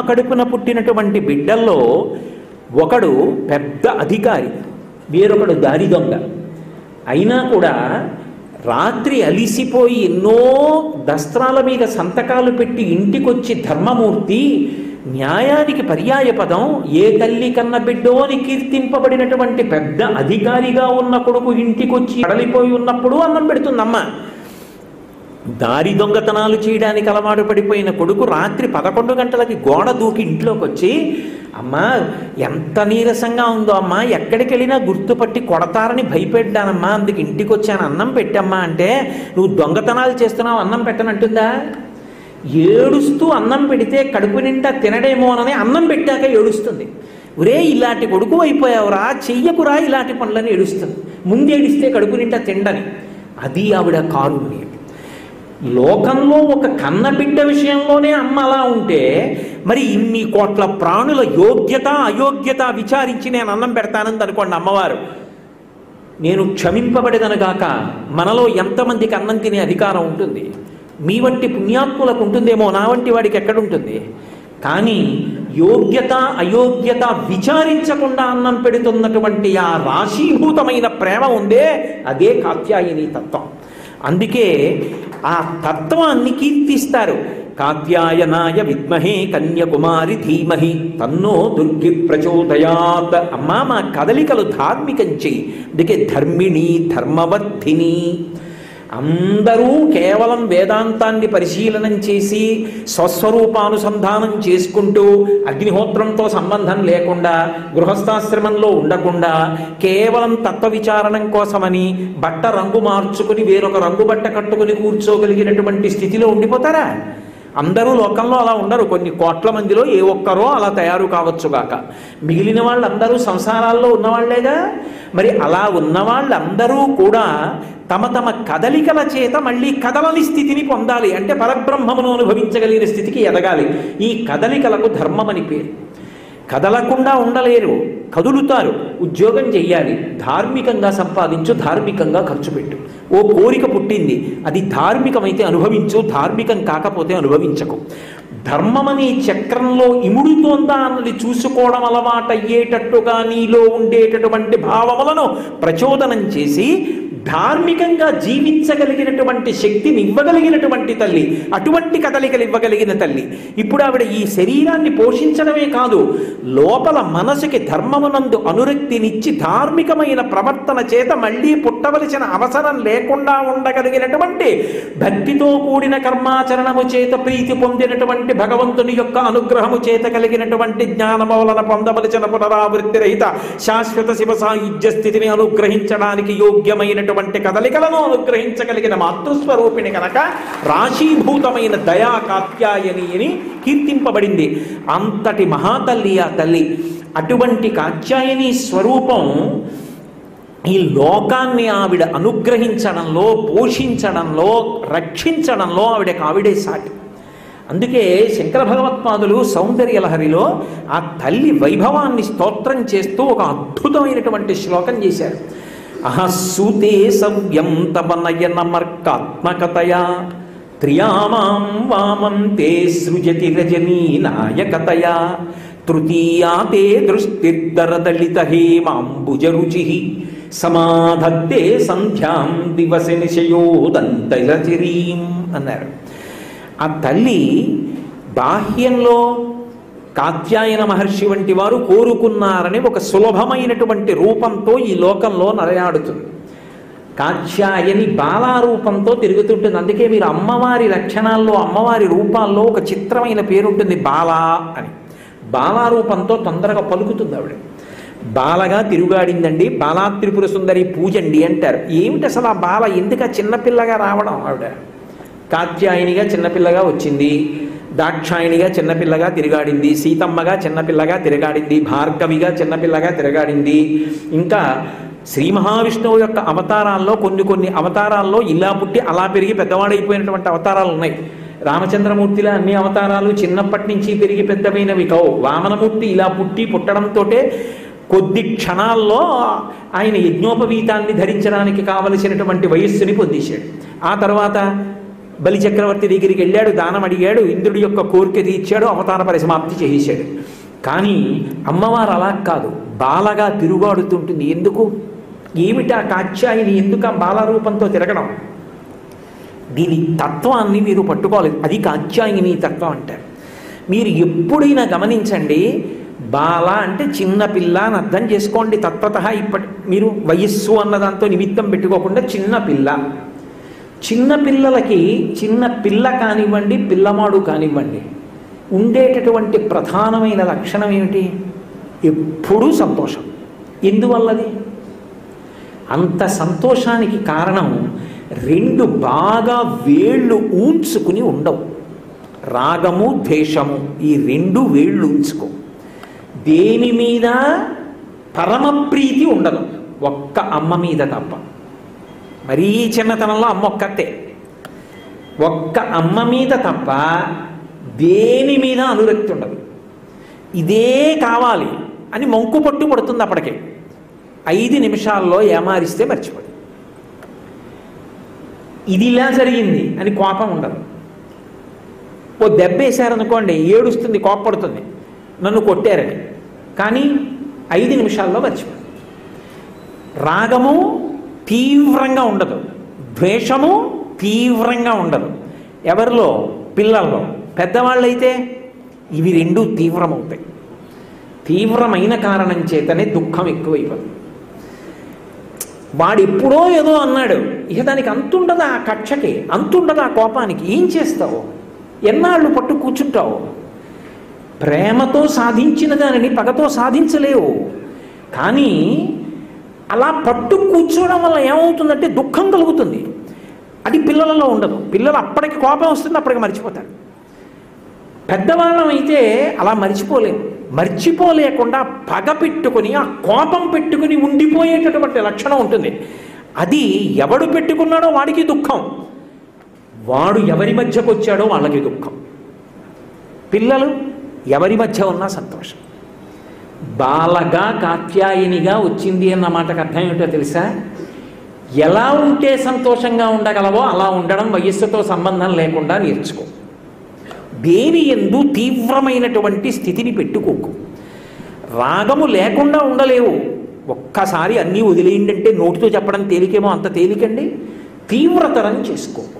కడుపున పుట్టినటువంటి బిడ్డల్లో ఒకడు పెద్ద అధికారి వేరొకడు దారి దొంగ అయినా కూడా రాత్రి అలిసిపోయి ఎన్నో దస్త్రాల మీద సంతకాలు పెట్టి ఇంటికొచ్చి ధర్మమూర్తి న్యాయానికి పర్యాయ పదం ఏ తల్లి కన్న బిడ్డో అని కీర్తింపబడినటువంటి పెద్ద అధికారిగా ఉన్న కొడుకు ఇంటికొచ్చి అడలిపోయి ఉన్నప్పుడు అన్నం పెడుతుందమ్మ దారి దొంగతనాలు చేయడానికి అలవాటు పడిపోయిన కొడుకు రాత్రి పదకొండు గంటలకి గోడ దూకి ఇంట్లోకి వచ్చి అమ్మా ఎంత నీరసంగా ఉందో అమ్మా ఎక్కడికి వెళ్ళినా గుర్తుపట్టి కొడతారని భయపెట్టానమ్మా అందుకు ఇంటికి వచ్చాను అన్నం పెట్టమ్మా అంటే నువ్వు దొంగతనాలు చేస్తున్నావు అన్నం పెట్టనంటుందా ఏడుస్తూ అన్నం పెడితే కడుపు నిండా తినడేమోనని అన్నం పెట్టాక ఏడుస్తుంది ఒరే ఇలాంటి కొడుకు అయిపోయావురా చెయ్యకురా ఇలాంటి పనులని ఏడుస్తుంది ముందు ఏడిస్తే కడుపు నిండా తిండని అది ఆవిడ కారుణ్యం లోకంలో ఒక కన్న బిడ్డ విషయంలోనే అమ్మ అలా ఉంటే మరి ఇన్ని కోట్ల ప్రాణుల యోగ్యత అయోగ్యత విచారించి నేను అన్నం పెడతానని అనుకోండి అమ్మవారు నేను క్షమింపబడేదనగాక మనలో ఎంతమందికి అన్నం తినే అధికారం ఉంటుంది మీ వంటి పుణ్యాత్ములకు ఉంటుందేమో నా వంటి వాడికి ఎక్కడుంటుంది కానీ యోగ్యత అయోగ్యత విచారించకుండా అన్నం పెడుతున్నటువంటి ఆ రాశీభూతమైన ప్రేమ ఉందే అదే కాత్యాయని తత్వం అందుకే ఆ తత్వాన్ని కీర్తిస్తారు కాత్యాయనాయ విద్మహే కన్యకుమారి ధీమహి తన్నో దుర్గి ప్రచోదయాత్ అమ్మా మా కదలికలు ధార్మికం చెయ్యి అందుకే ధర్మిణి ధర్మవర్ధిని అందరూ కేవలం వేదాంతాన్ని పరిశీలనం చేసి స్వస్వరూపానుసంధానం చేసుకుంటూ అగ్నిహోత్రంతో సంబంధం లేకుండా గృహస్థాశ్రమంలో ఉండకుండా కేవలం తత్వ విచారణం కోసమని బట్ట రంగు మార్చుకుని వేరొక రంగు బట్ట కట్టుకుని కూర్చోగలిగినటువంటి స్థితిలో ఉండిపోతారా అందరూ లోకంలో అలా ఉండరు కొన్ని కోట్ల మందిలో ఏ ఒక్కరో అలా తయారు కావచ్చుగాక మిగిలిన వాళ్ళందరూ సంసారాల్లో ఉన్నవాళ్లేగా మరి అలా ఉన్న వాళ్ళందరూ కూడా తమ తమ కదలికల చేత మళ్ళీ కదలని స్థితిని పొందాలి అంటే పరబ్రహ్మమును అనుభవించగలిగిన స్థితికి ఎదగాలి ఈ కదలికలకు ధర్మమని పేరు కదలకుండా ఉండలేరు కదులుతారు ఉద్యోగం చెయ్యాలి ధార్మికంగా సంపాదించు ధార్మికంగా ఖర్చు పెట్టు ఓ కోరిక పుట్టింది అది ధార్మికమైతే అనుభవించు ధార్మికం కాకపోతే అనుభవించకు ధర్మమనే చక్రంలో ఇముడుతోందా అన్నది చూసుకోవడం అలవాటయ్యేటట్టుగా నీలో ఉండేటటువంటి భావములను ప్రచోదనం చేసి ధార్మికంగా జీవించగలిగినటువంటి శక్తిని ఇవ్వగలిగినటువంటి తల్లి అటువంటి కదలికలు ఇవ్వగలిగిన తల్లి ఇప్పుడు ఆవిడ ఈ శరీరాన్ని పోషించడమే కాదు లోపల మనసుకి ధర్మమునందు అనురక్తినిచ్చి ధార్మికమైన ప్రవర్తన చేత మళ్ళీ పుట్టవలసిన అవసరం లేకుండా ఉండగలిగినటువంటి భక్తితో కూడిన కర్మాచరణము చేత ప్రీతి పొందినటువంటి భగవంతుని యొక్క అనుగ్రహము చేత కలిగినటువంటి జ్ఞానము వలన పొందవలసిన పునరావృత్తి రహిత శాశ్వత శివ సాయుధ్య స్థితిని అనుగ్రహించడానికి యోగ్యమైనటువంటి కదలికలను అనుగ్రహించగలిగిన మాతృస్వరూపిణి కనుక రాశీభూతమైన దయా కాత్యాయని అని కీర్తింపబడింది అంతటి మహాతల్లి ఆ తల్లి అటువంటి కాత్యాయని స్వరూపం ఈ లోకాన్ని ఆవిడ అనుగ్రహించడంలో పోషించడంలో రక్షించడంలో ఆవిడకి ఆవిడే సాటి అందుకే శంకర భగవత్పాదులు సౌందర్యలహరిలో ఆ తల్లి వైభవాన్ని స్తోత్రం చేస్తూ ఒక అద్భుతమైనటువంటి శ్లోకం చేశారు అహస్సూతే సవ్యం తవ నయనమర్కాత్మకతయా త్రియామాం వామం తే సృజతి రజనీ నాయకతయా తృతీయా తే దృష్టిర్దరదళిత హేమాంబుజరుచి సమాధత్తే సంధ్యాం దివసి నిశయోదంతరచిరీం అన్నారు ఆ తల్లి బాహ్యంలో కాత్యాయన మహర్షి వంటి వారు కోరుకున్నారని ఒక సులభమైనటువంటి రూపంతో ఈ లోకంలో నడయాడుతుంది కాత్యాయని బాలారూపంతో తిరుగుతుంటుంది అందుకే మీరు అమ్మవారి లక్షణాల్లో అమ్మవారి రూపాల్లో ఒక చిత్రమైన పేరు ఉంటుంది బాలా అని బాలారూపంతో తొందరగా పలుకుతుంది ఆవిడ బాలగా తిరుగాడిందండి బాలా త్రిపుర సుందరి పూజండి అంటారు ఏమిటి అసలు ఆ బాల ఎందుకు ఆ చిన్నపిల్లగా రావడం ఆవిడ కాత్యాయనిగా చిన్నపిల్లగా వచ్చింది దాక్షాయణిగా చిన్నపిల్లగా తిరగాడింది సీతమ్మగా చిన్నపిల్లగా తిరగాడింది భార్గవిగా చిన్నపిల్లగా తిరగాడింది ఇంకా శ్రీ మహావిష్ణువు యొక్క అవతారాల్లో కొన్ని కొన్ని అవతారాల్లో ఇలా పుట్టి అలా పెరిగి పెద్దవాడైపోయినటువంటి అవతారాలు ఉన్నాయి రామచంద్రమూర్తిలో అన్ని అవతారాలు చిన్నప్పటి నుంచి పెరిగి పెద్దమైనవి కావు వామనమూర్తి ఇలా పుట్టి పుట్టడంతోటే కొద్ది క్షణాల్లో ఆయన యజ్ఞోపవీతాన్ని ధరించడానికి కావలసినటువంటి వయస్సుని పొందేశాడు ఆ తర్వాత బలి చక్రవర్తి దగ్గరికి వెళ్ళాడు దానం అడిగాడు ఇంద్రుడి యొక్క కోరిక తీర్చాడు అవతార పరిసమాప్తి చేసేశాడు కానీ అమ్మవారు అలా కాదు బాలగా తిరుగాడుతుంటుంది ఎందుకు ఏమిటా కాత్యాయిని ఎందుకు ఆ బాలరూపంతో తిరగడం దీని తత్వాన్ని మీరు పట్టుకోవాలి అది కాత్యాయిని తత్వం అంటారు మీరు ఎప్పుడైనా గమనించండి బాల అంటే చిన్న పిల్ల అని అర్థం చేసుకోండి తత్వత ఇప్పటి మీరు వయస్సు అన్న దాంతో నిమిత్తం పెట్టుకోకుండా చిన్న పిల్ల చిన్న పిల్లలకి చిన్న పిల్ల కానివ్వండి పిల్లమాడు కానివ్వండి ఉండేటటువంటి ప్రధానమైన లక్షణం ఏమిటి ఎప్పుడూ సంతోషం ఎందువల్లది అంత సంతోషానికి కారణం రెండు బాగా వేళ్ళు ఊంచుకుని ఉండవు రాగము ద్వేషము ఈ రెండు వేళ్ళు ఉంచుకో దేని మీద పరమ ప్రీతి ఉండదు ఒక్క అమ్మ మీద తప్ప మరీ చిన్నతనంలో అమ్మ ఒక్కతే ఒక్క అమ్మ మీద తప్ప దేని మీద అనురక్తి ఉండదు ఇదే కావాలి అని మంకు పట్టు పడుతుంది అప్పటికే ఐదు నిమిషాల్లో ఏమారిస్తే మర్చిపోదు ఇది ఇలా జరిగింది అని కోపం ఉండదు ఓ దెబ్బ వేశారనుకోండి ఏడుస్తుంది కోప్పడుతుంది నన్ను కొట్టారని కానీ ఐదు నిమిషాల్లో మర్చిపోదు రాగము తీవ్రంగా ఉండదు ద్వేషము తీవ్రంగా ఉండదు ఎవరిలో పిల్లల్లో పెద్దవాళ్ళైతే ఇవి రెండు తీవ్రమవుతాయి తీవ్రమైన కారణం చేతనే దుఃఖం ఎక్కువైపోతుంది వాడు ఎప్పుడో ఏదో అన్నాడు ఇక దానికి అంతుండదు ఆ కక్షకి అంతుండదు ఆ కోపానికి ఏం చేస్తావు ఎన్నాళ్ళు పట్టు కూర్చుంటావు ప్రేమతో సాధించిన దానిని పగతో సాధించలేవు కానీ అలా పట్టు కూర్చోవడం వల్ల ఏమవుతుందంటే దుఃఖం కలుగుతుంది అది పిల్లలలో ఉండదు పిల్లలు అప్పటికి కోపం వస్తుంది అప్పటికి మర్చిపోతారు పెద్దవాళ్ళం అయితే అలా మర్చిపోలేము మర్చిపోలేకుండా పగ పెట్టుకుని ఆ కోపం పెట్టుకుని ఉండిపోయేటటువంటి లక్షణం ఉంటుంది అది ఎవడు పెట్టుకున్నాడో వాడికి దుఃఖం వాడు ఎవరి మధ్యకు వచ్చాడో వాళ్ళకి దుఃఖం పిల్లలు ఎవరి మధ్య ఉన్నా సంతోషం బాలగా కాత్యాయనిగా వచ్చింది అన్న మాటకు అర్థం ఏమిటో తెలుసా ఎలా ఉంటే సంతోషంగా ఉండగలవో అలా ఉండడం వయస్సుతో సంబంధం లేకుండా నేర్చుకో దేని ఎందు తీవ్రమైనటువంటి స్థితిని పెట్టుకోకు రాగము లేకుండా ఉండలేవు ఒక్కసారి అన్నీ వదిలేయండి అంటే నోటితో చెప్పడం తేలికేమో అంత తేలికండి తీవ్రతరం చేసుకోకు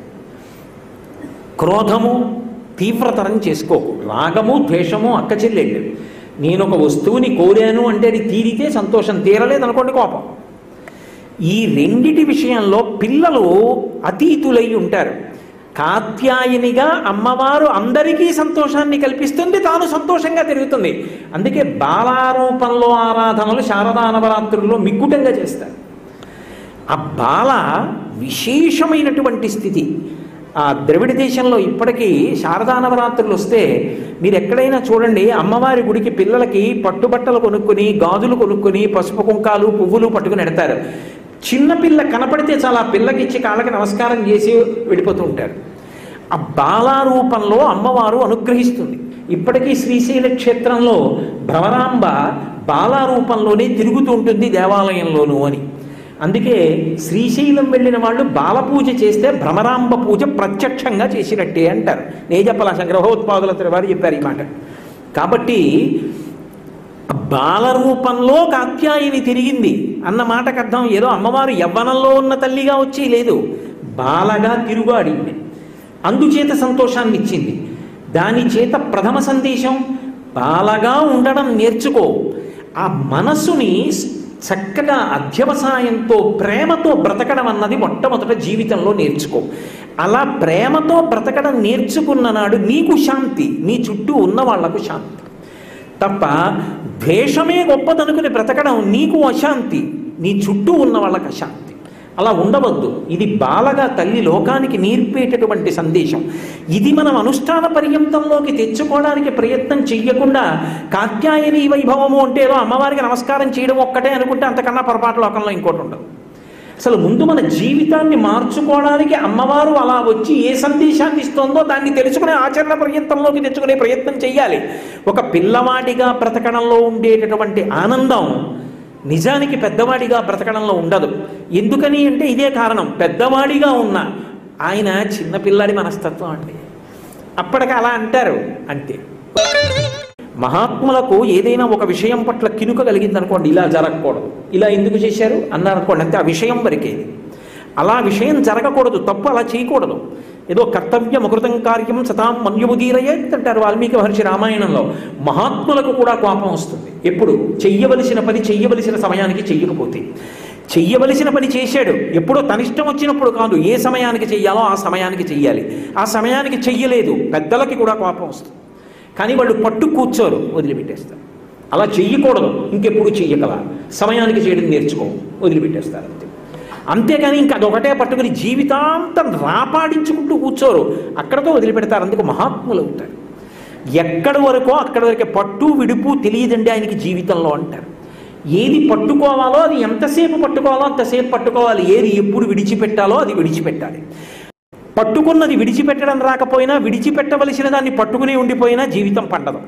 క్రోధము తీవ్రతరం చేసుకోకు రాగము ద్వేషము అక్క చెల్లెళ్ళు నేను ఒక వస్తువుని కోరాను అంటే అది తీరితే సంతోషం తీరలేదు అనుకోండి కోపం ఈ రెండిటి విషయంలో పిల్లలు అతీతులై ఉంటారు కాత్యాయనిగా అమ్మవారు అందరికీ సంతోషాన్ని కల్పిస్తుంది తాను సంతోషంగా తిరుగుతుంది అందుకే బాలారూపంలో ఆరాధనలు శారదా నవరాత్రుల్లో మిగ్గుటంగా చేస్తారు ఆ బాల విశేషమైనటువంటి స్థితి ఆ ద్రవిడ దేశంలో ఇప్పటికీ శారదా నవరాత్రులు వస్తే మీరు ఎక్కడైనా చూడండి అమ్మవారి గుడికి పిల్లలకి పట్టుబట్టలు కొనుక్కొని గాజులు కొనుక్కొని పసుపు కుంకాలు పువ్వులు పట్టుకుని ఎడతారు చిన్న పిల్ల కనపడితే చాలా పిల్లకి ఇచ్చి కాళ్ళకి నమస్కారం చేసి వెళ్ళిపోతూ ఉంటారు ఆ బాలారూపంలో అమ్మవారు అనుగ్రహిస్తుంది ఇప్పటికీ శ్రీశైల క్షేత్రంలో భ్రమరాంబ బాలారూపంలోనే తిరుగుతూ ఉంటుంది దేవాలయంలోనూ అని అందుకే శ్రీశైలం వెళ్ళిన వాళ్ళు బాలపూజ చేస్తే భ్రమరాంబ పూజ ప్రత్యక్షంగా చేసినట్టే అంటారు నేను చెప్పాల సంగ్రహోత్పాదుల వారు చెప్పారు ఈ మాట కాబట్టి బాలరూపంలో కాత్యాయిని తిరిగింది అన్న మాటకు అర్థం ఏదో అమ్మవారు యవ్వనంలో ఉన్న తల్లిగా వచ్చి లేదు బాలగా తిరుగాడింది అందుచేత సంతోషాన్ని ఇచ్చింది దాని చేత ప్రథమ సందేశం బాలగా ఉండడం నేర్చుకో ఆ మనసుని చక్కగా అధ్యవసాయంతో ప్రేమతో బ్రతకడం అన్నది మొట్టమొదట జీవితంలో నేర్చుకో అలా ప్రేమతో బ్రతకడం నేర్చుకున్న నాడు నీకు శాంతి నీ చుట్టూ ఉన్న వాళ్లకు శాంతి తప్ప ద్వేషమే గొప్పదనుకుని బ్రతకడం నీకు అశాంతి నీ చుట్టూ ఉన్న వాళ్ళకి అశాంతి అలా ఉండవద్దు ఇది బాలగా తల్లి లోకానికి నేర్పేటటువంటి సందేశం ఇది మనం అనుష్ఠాన పర్యంతంలోకి తెచ్చుకోవడానికి ప్రయత్నం చెయ్యకుండా కాత్యాయని వైభవము అంటే ఏదో అమ్మవారికి నమస్కారం చేయడం ఒక్కటే అనుకుంటే అంతకన్నా పొరపాటు లోకంలో ఇంకోటి ఉండదు అసలు ముందు మన జీవితాన్ని మార్చుకోవడానికి అమ్మవారు అలా వచ్చి ఏ సందేశాన్ని ఇస్తోందో దాన్ని తెలుసుకునే ఆచరణ పర్యంతంలోకి తెచ్చుకునే ప్రయత్నం చెయ్యాలి ఒక పిల్లవాడిగా బ్రతకడంలో ఉండేటటువంటి ఆనందం నిజానికి పెద్దవాడిగా బ్రతకడంలో ఉండదు ఎందుకని అంటే ఇదే కారణం పెద్దవాడిగా ఉన్న ఆయన చిన్నపిల్లాడి మనస్తత్వం అండి అప్పటికి అలా అంటారు అంతే మహాత్ములకు ఏదైనా ఒక విషయం పట్ల కినుక కలిగింది అనుకోండి ఇలా జరగకూడదు ఇలా ఎందుకు చేశారు అన్నారు అనుకోండి అంతే ఆ విషయం వరకేది అలా విషయం జరగకూడదు తప్పు అలా చేయకూడదు ఏదో కర్తవ్యం అకృతం కార్యం సతాం మన్యుముదీరయేత్ అంటారు వాల్మీకి మహర్షి రామాయణంలో మహాత్ములకు కూడా కోపం వస్తుంది ఎప్పుడు చెయ్యవలసిన పని చెయ్యవలసిన సమయానికి చెయ్యకపోతే చెయ్యవలసిన పని చేశాడు ఎప్పుడో తనిష్టం వచ్చినప్పుడు కాదు ఏ సమయానికి చెయ్యాలో ఆ సమయానికి చెయ్యాలి ఆ సమయానికి చెయ్యలేదు పెద్దలకి కూడా కోపం వస్తుంది కానీ వాళ్ళు పట్టు కూర్చోరు వదిలిపెట్టేస్తారు అలా చెయ్యకూడదు ఇంకెప్పుడు చెయ్యకల సమయానికి చేయడం నేర్చుకో వదిలిపెట్టేస్తారు అంతే అంతేగాని ఇంకా అదొకటే పట్టుకుని జీవితాంతం రాపాడించుకుంటూ కూర్చోరు అక్కడతో వదిలిపెడతారు అందుకు మహాత్ములు అవుతారు ఎక్కడి వరకో అక్కడి వరకే పట్టు విడుపు తెలియదండి ఆయనకి జీవితంలో అంటారు ఏది పట్టుకోవాలో అది ఎంతసేపు పట్టుకోవాలో అంతసేపు పట్టుకోవాలి ఏది ఎప్పుడు విడిచిపెట్టాలో అది విడిచిపెట్టాలి పట్టుకున్నది విడిచిపెట్టడం రాకపోయినా విడిచిపెట్టవలసిన దాన్ని పట్టుకుని ఉండిపోయినా జీవితం పండదు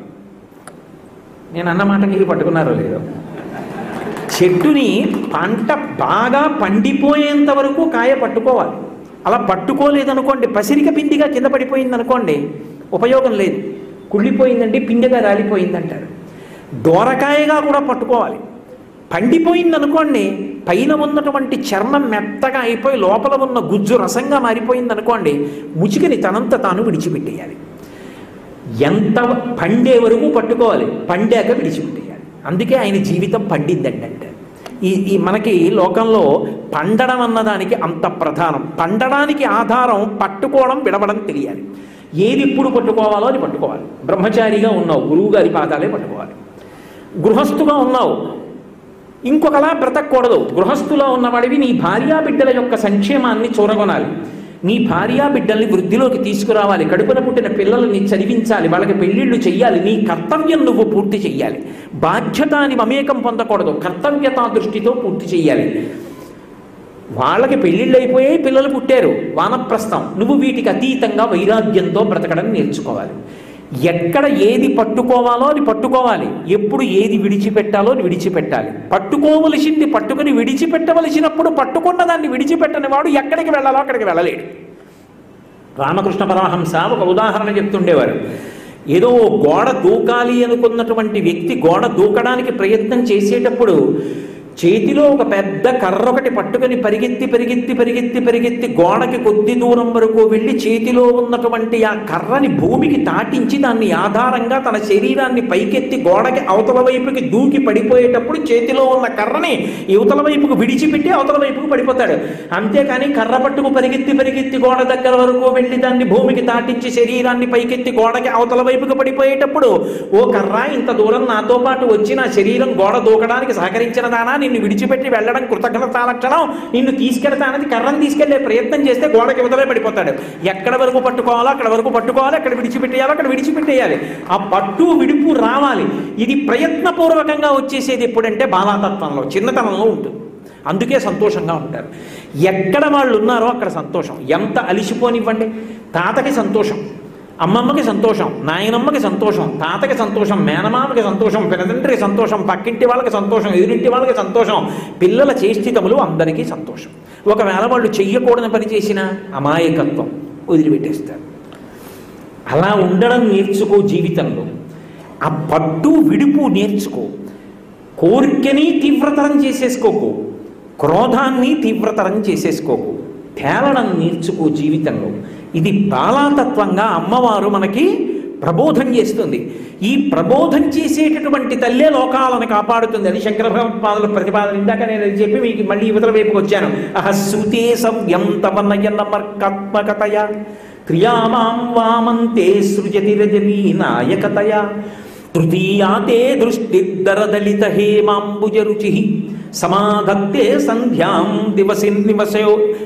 నేను అన్నమాట మీరు పట్టుకున్నారో లేదో చెట్టుని పంట బాగా పండిపోయేంత వరకు కాయ పట్టుకోవాలి అలా పట్టుకోలేదనుకోండి పసిరిక పిండిగా కింద పడిపోయింది అనుకోండి ఉపయోగం లేదు కుళ్ళిపోయిందండి పిండిగా రాలిపోయిందంటారు దోరకాయగా కూడా పట్టుకోవాలి పండిపోయింది అనుకోండి పైన ఉన్నటువంటి చర్మం మెత్తగా అయిపోయి లోపల ఉన్న గుజ్జు రసంగా మారిపోయింది అనుకోండి ముచికని తనంత తాను విడిచిపెట్టేయాలి ఎంత పండే వరకు పట్టుకోవాలి పండాక విడిచిపెట్టేయాలి అందుకే ఆయన జీవితం పండిందండి అంటే ఈ ఈ మనకి లోకంలో పండడం అన్నదానికి అంత ప్రధానం పండడానికి ఆధారం పట్టుకోవడం విడవడం తెలియాలి ఏది ఇప్పుడు పట్టుకోవాలో అది పట్టుకోవాలి బ్రహ్మచారిగా ఉన్నావు గురువు గారి పాదాలే పట్టుకోవాలి గృహస్థుగా ఉన్నావు ఇంకొకలా బ్రతకూడదు గృహస్థులో ఉన్నవాడివి నీ భార్యా బిడ్డల యొక్క సంక్షేమాన్ని చూరగొనాలి నీ భార్యా బిడ్డల్ని వృద్ధిలోకి తీసుకురావాలి కడుపున పుట్టిన పిల్లల్ని చదివించాలి వాళ్ళకి పెళ్ళిళ్ళు చెయ్యాలి నీ కర్తవ్యం నువ్వు పూర్తి చెయ్యాలి బాధ్యత అని మమేకం పొందకూడదు కర్తవ్యతా దృష్టితో పూర్తి చెయ్యాలి వాళ్ళకి పెళ్ళిళ్ళు అయిపోయాయి పిల్లలు పుట్టారు వానప్రస్థం నువ్వు వీటికి అతీతంగా వైరాగ్యంతో బ్రతకడం నేర్చుకోవాలి ఎక్కడ ఏది పట్టుకోవాలో అది పట్టుకోవాలి ఎప్పుడు ఏది విడిచిపెట్టాలో అది విడిచిపెట్టాలి పట్టుకోవలసింది పట్టుకుని విడిచిపెట్టవలసినప్పుడు పట్టుకున్న దాన్ని విడిచిపెట్టని వాడు ఎక్కడికి వెళ్ళాలో అక్కడికి వెళ్ళలేడు రామకృష్ణ పరమహంస ఒక ఉదాహరణ చెప్తుండేవారు ఏదో ఓ గోడ దూకాలి అనుకున్నటువంటి వ్యక్తి గోడ దూకడానికి ప్రయత్నం చేసేటప్పుడు చేతిలో ఒక పెద్ద కర్ర ఒకటి పట్టుకొని పరిగెత్తి పరిగెత్తి పరిగెత్తి పరిగెత్తి గోడకి కొద్ది దూరం వరకు వెళ్ళి చేతిలో ఉన్నటువంటి ఆ కర్రని భూమికి తాటించి దాన్ని ఆధారంగా తన శరీరాన్ని పైకెత్తి గోడకి అవతల వైపుకి దూకి పడిపోయేటప్పుడు చేతిలో ఉన్న కర్రని యువతల వైపుకు విడిచిపెట్టి అవతల వైపుకు పడిపోతాడు అంతేకాని కర్ర పట్టుకు పరిగెత్తి పరిగెత్తి గోడ దగ్గర వరకు వెళ్ళి దాన్ని భూమికి తాటించి శరీరాన్ని పైకెత్తి గోడకి అవతల వైపుకు పడిపోయేటప్పుడు ఓ కర్ర ఇంత దూరం నాతో పాటు వచ్చి నా శరీరం గోడ దూకడానికి సహకరించిన దానా నిన్ను విడిచిపెట్టి వెళ్ళడం కృతజ్ఞత లక్షణం నిన్ను తీసుకెళ్తానని కర్రను తీసుకెళ్లే ప్రయత్నం చేస్తే గోడకి ఇవతలే పడిపోతాడు ఎక్కడ వరకు పట్టుకోవాలో అక్కడ వరకు పట్టుకోవాలి అక్కడ విడిచిపెట్టేయాలో అక్కడ విడిచిపెట్టేయాలి ఆ పట్టు విడుపు రావాలి ఇది ప్రయత్నపూర్వకంగా వచ్చేసేది ఎప్పుడంటే బాలాతత్వంలో చిన్నతనంలో ఉంటుంది అందుకే సంతోషంగా ఉంటారు ఎక్కడ వాళ్ళు ఉన్నారో అక్కడ సంతోషం ఎంత అలిసిపోనివ్వండి తాతకి సంతోషం అమ్మమ్మకి సంతోషం నాయనమ్మకి సంతోషం తాతకి సంతోషం మేనమామకి సంతోషం పినతండ్రికి సంతోషం పక్కింటి వాళ్ళకి సంతోషం ఎదురింటి వాళ్ళకి సంతోషం పిల్లల చేష్టితములు అందరికీ సంతోషం ఒకవేళ వాళ్ళు చెయ్యకూడని పని చేసిన అమాయకత్వం వదిలిపెట్టేస్తారు అలా ఉండడం నేర్చుకో జీవితంలో ఆ పట్టు విడుపు నేర్చుకో కోరికని తీవ్రతరం చేసేసుకోకు క్రోధాన్ని తీవ్రతరం చేసేసుకోకు తేలడం నేర్చుకో జీవితంలో ఇది బాలాతత్వంగా అమ్మవారు మనకి ప్రబోధం చేస్తుంది ఈ ప్రబోధం చేసేటటువంటి తల్లే లోకాలను కాపాడుతుంది అది శంకర భగవత్పాదుల ప్రతిపాదన ఇందాక నేను అది చెప్పి మీకు మళ్ళీ యువతల వైపుకి వచ్చాను అహస్సుతే సవ్యం తవ నయన మర్కాత్మకతయ క్రియామాం వామంతే సృజతి రజనీ నాయకతయ తృతీయాతే దృష్టిద్దరదలిత హేమాంబుజ రుచి సమాధత్తే సంధ్యాం దివసి నివసో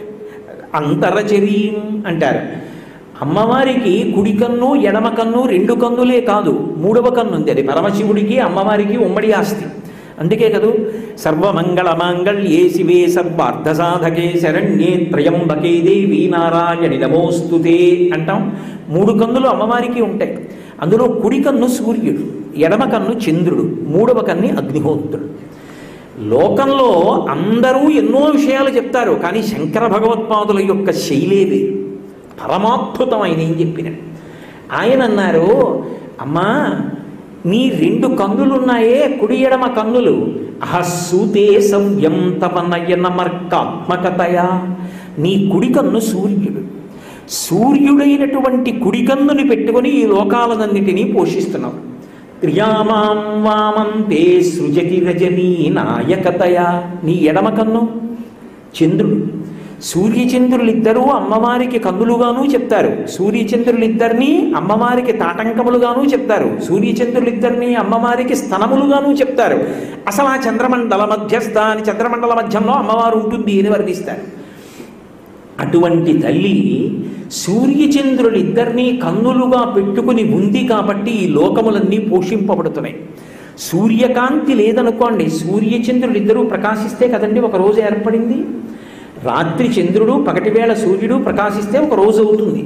అంతరచరీం అంటారు అమ్మవారికి కుడి కన్ను ఎడమ కన్ను రెండు కన్నులే కాదు మూడవ కన్ను ఉంది అది పరమశివుడికి అమ్మవారికి ఉమ్మడి ఆస్తి అందుకే కదూ సర్వమంగళ మాంగళ్యే శివే సర్వార్థ సాధకే శరణ్యే త్రయంబకే దేవి నారాయణి నమోస్తుతే అంటాం మూడు కన్నులు అమ్మవారికి ఉంటాయి అందులో కుడి కన్ను సూర్యుడు ఎడమ కన్ను చంద్రుడు మూడవ కన్ని అగ్నిహోత్రుడు లోకంలో అందరూ ఎన్నో విషయాలు చెప్తారు కానీ శంకర భగవత్పాదుల యొక్క శైలే వేరు పరమాద్భుతం ఆయన ఏం చెప్పినాడు ఆయన అన్నారు అమ్మా నీ రెండు కన్నులున్నాయే కుడి ఎడమ కన్నులు అహస్సూతే సవ్యం తవ నయనమర్కాత్మకతయా నీ కుడి కన్ను సూర్యుడు సూర్యుడైనటువంటి కుడి కన్నుని పెట్టుకొని ఈ లోకాలనన్నిటినీ పోషిస్తున్నావు క్రియామాం వామంతే సృజతి రజనీ నాయకతయా నీ ఎడమ కన్ను చంద్రుడు సూర్యచంద్రులిద్దరూ అమ్మవారికి కన్నులుగాను చెప్తారు సూర్యచంద్రులిద్దరిని అమ్మవారికి తాటంకములుగాను చెప్తారు సూర్యచంద్రులిద్దరిని అమ్మవారికి స్తనములుగాను చెప్తారు అసలు ఆ చంద్రమండల మధ్యస్థ అని చంద్రమండల మధ్యంలో అమ్మవారు ఉంటుంది అని వర్ణిస్తారు అటువంటి తల్లి సూర్యచంద్రులిద్దరినీ కన్నులుగా పెట్టుకుని ఉంది కాబట్టి ఈ లోకములన్నీ పోషింపబడుతున్నాయి సూర్యకాంతి లేదనుకోండి సూర్యచంద్రులు ఇద్దరూ ప్రకాశిస్తే కదండి ఒక రోజు ఏర్పడింది రాత్రి చంద్రుడు పగటివేళ సూర్యుడు ప్రకాశిస్తే ఒక రోజు అవుతుంది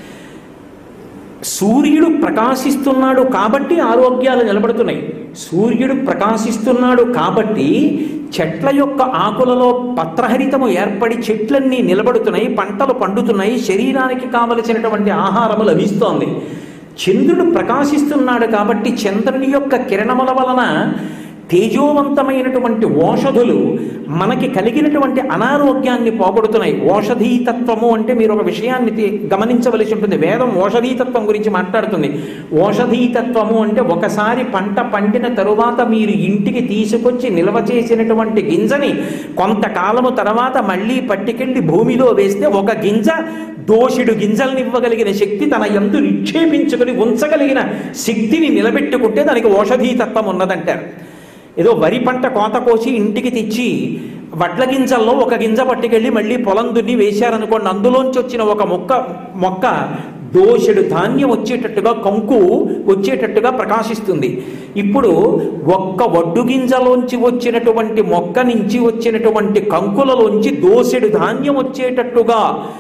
సూర్యుడు ప్రకాశిస్తున్నాడు కాబట్టి ఆరోగ్యాలు నిలబడుతున్నాయి సూర్యుడు ప్రకాశిస్తున్నాడు కాబట్టి చెట్ల యొక్క ఆకులలో పత్రహరితము ఏర్పడి చెట్లన్నీ నిలబడుతున్నాయి పంటలు పండుతున్నాయి శరీరానికి కావలసినటువంటి ఆహారము లభిస్తోంది చంద్రుడు ప్రకాశిస్తున్నాడు కాబట్టి చంద్రుని యొక్క కిరణముల వలన తేజోవంతమైనటువంటి ఓషధులు మనకి కలిగినటువంటి అనారోగ్యాన్ని పోగొడుతున్నాయి ఓషధీతత్వము అంటే మీరు ఒక విషయాన్ని తి- గమనించవలసి ఉంటుంది వేదం ఓషధీతత్వం గురించి మాట్లాడుతుంది ఓషధీతత్వము అంటే ఒకసారి పంట పండిన తరువాత మీరు ఇంటికి తీసుకొచ్చి నిల్వ చేసినటువంటి గింజని కొంతకాలము తర్వాత మళ్ళీ పట్టుకెళ్ళి భూమిలో వేస్తే ఒక గింజ దోషుడు గింజల్ని ఇవ్వగలిగిన శక్తి తన ఎందు నిక్షేపించుకుని ఉంచగలిగిన శక్తిని నిలబెట్టుకుంటే దానికి ఓషధీతత్వం ఉన్నదంటారు ఏదో వరి పంట కోత కోసి ఇంటికి తెచ్చి వడ్ల గింజల్లో ఒక గింజ పట్టుకెళ్ళి మళ్ళీ పొలం దున్ని వేశారనుకోండి అందులోంచి వచ్చిన ఒక మొక్క మొక్క దోషుడు ధాన్యం వచ్చేటట్టుగా కంకు వచ్చేటట్టుగా ప్రకాశిస్తుంది ఇప్పుడు ఒక్క వడ్డు గింజలోంచి వచ్చినటువంటి మొక్క నుంచి వచ్చినటువంటి కంకులలోంచి దోసెడు ధాన్యం వచ్చేటట్టుగా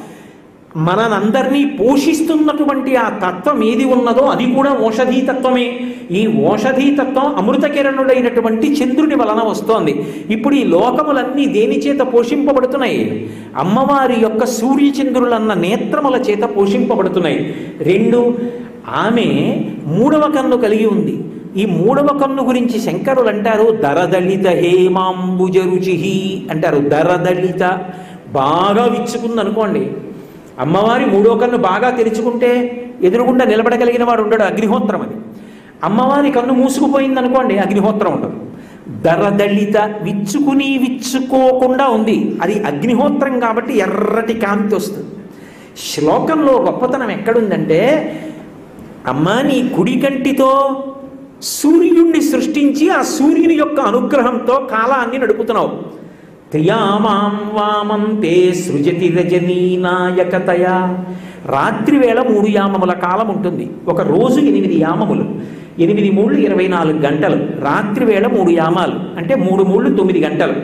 మనందరినీ పోషిస్తున్నటువంటి ఆ తత్వం ఏది ఉన్నదో అది కూడా ఓషధీ తత్వమే ఈ ఓషధీ తత్వం అమృత కిరణుడైనటువంటి చంద్రుని వలన వస్తోంది ఇప్పుడు ఈ లోకములన్నీ దేని చేత పోషింపబడుతున్నాయి అమ్మవారి యొక్క సూర్యచంద్రులన్న నేత్రముల చేత పోషింపబడుతున్నాయి రెండు ఆమె మూడవ కన్ను కలిగి ఉంది ఈ మూడవ కన్ను గురించి శంకరులు అంటారు దరదళిత హేమాంబుజ రుచి అంటారు దరదళిత బాగా విచ్చుకుంది అనుకోండి అమ్మవారి మూడో కన్ను బాగా తెరుచుకుంటే ఎదురుగుండా నిలబడగలిగిన వాడు ఉండడు అగ్నిహోత్రం అది అమ్మవారి కన్ను మూసుకుపోయింది అనుకోండి అగ్నిహోత్రం ఉండదు దరదళిత విచ్చుకుని విచ్చుకోకుండా ఉంది అది అగ్నిహోత్రం కాబట్టి ఎర్రటి కాంతి వస్తుంది శ్లోకంలో గొప్పతనం ఎక్కడుందంటే అమ్మా నీ కుడి కంటితో సూర్యుణ్ణి సృష్టించి ఆ సూర్యుని యొక్క అనుగ్రహంతో కాలాన్ని నడుపుతున్నావు త్రియామాం వామం తే సృజతి రజనీ నాయకతయా రాత్రి వేళ మూడు యామముల కాలం ఉంటుంది ఒక రోజు ఎనిమిది యామములు ఎనిమిది మూళ్ళు ఇరవై నాలుగు గంటలు రాత్రి వేళ మూడు యామాలు అంటే మూడు మూళ్ళు తొమ్మిది గంటలు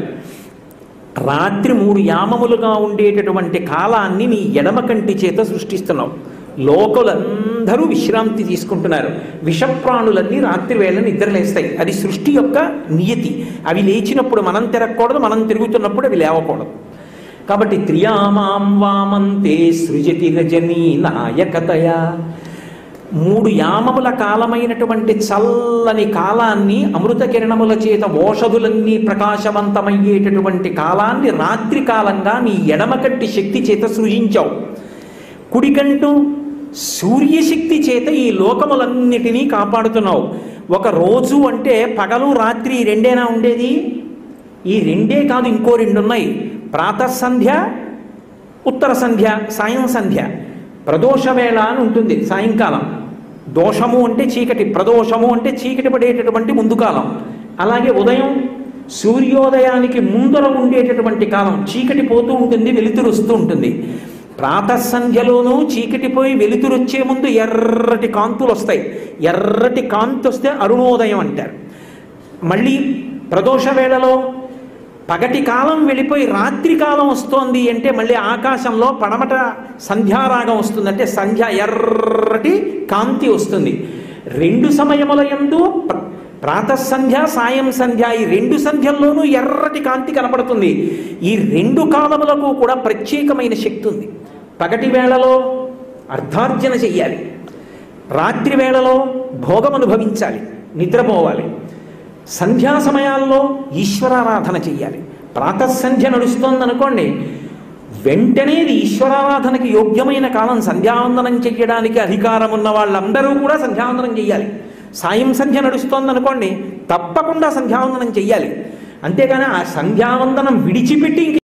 రాత్రి మూడు యామములుగా ఉండేటటువంటి కాలాన్ని నీ ఎడమ కంటి చేత సృష్టిస్తున్నావు లోకులందరూ విశ్రాంతి తీసుకుంటున్నారు విషప్రాణులన్నీ రాత్రి వేళ నిద్రలేస్తాయి అది సృష్టి యొక్క నియతి అవి లేచినప్పుడు మనం తిరగకూడదు మనం తిరుగుతున్నప్పుడు అవి లేవకూడదు కాబట్టి త్రియామాం వామంతే సృజతి రజనీ నాయకతయా మూడు యామముల కాలమైనటువంటి చల్లని కాలాన్ని అమృత కిరణముల చేత ఓషధులన్నీ ప్రకాశవంతమయ్యేటటువంటి కాలాన్ని రాత్రి కాలంగా నీ ఎడమకంటి శక్తి చేత సృజించావు కుడికంటూ సూర్యశక్తి చేత ఈ లోకములన్నిటినీ కాపాడుతున్నావు ఒక రోజు అంటే పగలు రాత్రి ఈ రెండేనా ఉండేది ఈ రెండే కాదు ఇంకో రెండు ఉన్నాయి ప్రాతః సంధ్య ఉత్తర సంధ్య సాయం సంధ్య ప్రదోష వేళ అని ఉంటుంది సాయంకాలం దోషము అంటే చీకటి ప్రదోషము అంటే చీకటి పడేటటువంటి ముందు కాలం అలాగే ఉదయం సూర్యోదయానికి ముందర ఉండేటటువంటి కాలం చీకటి పోతూ ఉంటుంది వెలుతురు వస్తూ ఉంటుంది ప్రాతః సంధ్యలోనూ చీకటి పోయి వెలుతురు వచ్చే ముందు ఎర్రటి కాంతులు వస్తాయి ఎర్రటి కాంతి వస్తే అరుణోదయం అంటారు మళ్ళీ ప్రదోష వేళలో పగటి కాలం వెళ్ళిపోయి రాత్రి కాలం వస్తోంది అంటే మళ్ళీ ఆకాశంలో పడమట సంధ్యారాగం వస్తుంది అంటే సంధ్య ఎర్రటి కాంతి వస్తుంది రెండు సమయముల యందు ప్ర- ప్రాతః సంధ్య సాయం సంధ్య ఈ రెండు సంధ్యల్లోనూ ఎర్రటి కాంతి కనపడుతుంది ఈ రెండు కాలములకు కూడా ప్రత్యేకమైన శక్తి ఉంది పగటి వేళలో అర్థార్జన చెయ్యాలి రాత్రి వేళలో భోగం అనుభవించాలి నిద్రపోవాలి సంధ్యా సమయాల్లో ఈశ్వరారాధన చెయ్యాలి ప్రాతఃసంధ్య నడుస్తోందనుకోండి వెంటనే ఇది ఈశ్వరారాధనకి యోగ్యమైన కాలం సంధ్యావందనం చెయ్యడానికి అధికారం ఉన్న వాళ్ళందరూ కూడా సంధ్యావందనం చెయ్యాలి సాయం సంధ్య నడుస్తోందనుకోండి తప్పకుండా సంధ్యావందనం చెయ్యాలి అంతేగాని ఆ సంధ్యావందనం విడిచిపెట్టి ఇంక